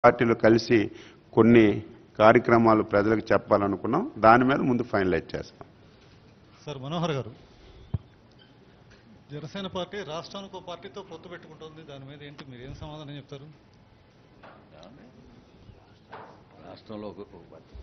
పార్టీలు కలిసి కొన్ని కార్యక్రమాలు ప్రజలకు చెప్పాలనుకున్నాం దాని మీద ముందు ఫైనలైజ్ చేస్తాం సార్ మనోహర్ గారు జనసేన పార్టీ రాష్ట్రానికి ఒక పార్టీతో పొత్తు పెట్టుకుంటుంది దాని మీద ఏంటి మీరు ఏం సమాధానం చెప్తారు రాష్ట్రంలో ఒక ఒక పార్టీ.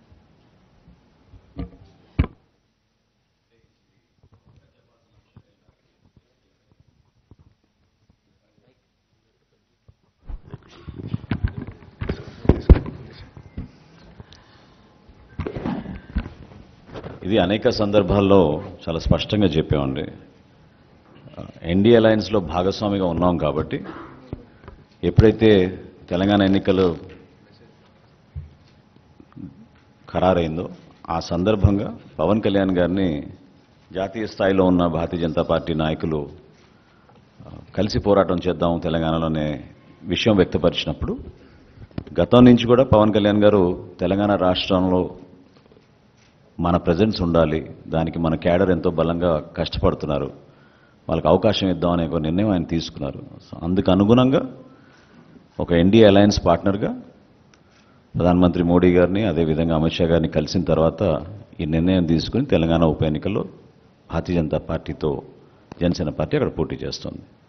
ఇది అనేక సందర్భాల్లో చాలా స్పష్టంగా చెప్పామండి ఎన్డీఏ అలయన్స్లో భాగస్వామిగా ఉన్నాం కాబట్టి ఎప్పుడైతే తెలంగాణ ఎన్నికలు ఖరారైందో ఆ సందర్భంగా పవన్ కళ్యాణ్ గారిని జాతీయ స్థాయిలో ఉన్న భారతీయ జనతా పార్టీ నాయకులు ఆ, కలిసి పోరాటం చేద్దాం తెలంగాణలోనే విషయం వ్యక్తపరిచినప్పుడు గతం నుంచి కూడా పవన్ కళ్యాణ్ గారు తెలంగాణ రాష్ట్రంలో మన ప్రజెన్స్ ఉండాలి దానికి మన క్యాడర్ ఎంతో బలంగా కష్టపడుతున్నారు వాళ్ళకి అవకాశం ఇద్దాం అనే ఒక నిర్ణయం ఆయన తీసుకున్నారు సో అందుకు అనుగుణంగా ఒక ఎన్డీఏ అలయన్స్ పార్ట్నర్గా ప్రధానమంత్రి మోడీ గారిని అదేవిధంగా అమిత్ షా గారిని కలిసిన తర్వాత ఈ నిర్ణయం తీసుకుని తెలంగాణ ఉప ఎన్నికల్లో భారతీయ జనతా పార్టీతో జనసేన పార్టీ అక్కడ పోటీ చేస్తుంది